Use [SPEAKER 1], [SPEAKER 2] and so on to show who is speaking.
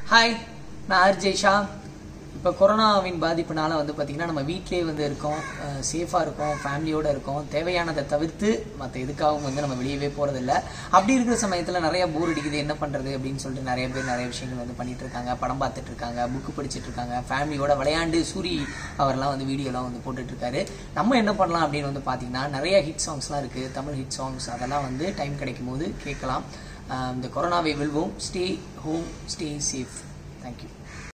[SPEAKER 1] hi நான் RJ Shah இப்போ கொரோனாவின் பாதிப்புனால வந்து பார்த்திங்கன்னா நம்ம வீட்டிலே வந்து இருக்கோம் சேஃபாக இருக்கோம் ஃபேமிலியோடு இருக்கோம் தேவையானதை தவிர்த்து மற்ற எதுக்காகவும் வந்து நம்ம வெளியவே போகிறதில்ல அப்படி இருக்கிற சமயத்தில் நிறைய போர் அடிக்குது என்ன பண்ணுறது அப்படின்னு சொல்லிட்டு நிறைய பேர் நிறைய விஷயங்கள் வந்து பண்ணிட்டு இருக்காங்க படம் பார்த்துட்டு இருக்காங்க புக்கு படிச்சுட்டு இருக்காங்க ஃபேமிலியோட விளையாண்டு சூரி அவர்லாம் வந்து வீடியோலாம் வந்து போட்டுட்டு இருக்காரு நம்ம என்ன பண்ணலாம் அப்படின்னு வந்து பார்த்தீங்கன்னா நிறைய ஹிட் சாங்ஸ்லாம் இருக்குது தமிழ் ஹிட் சாங்ஸ் அதெல்லாம் வந்து டைம் கிடைக்கும் போது கேட்கலாம் இந்த கொரோனாவை வெல்வோம் stay home stay safe thank you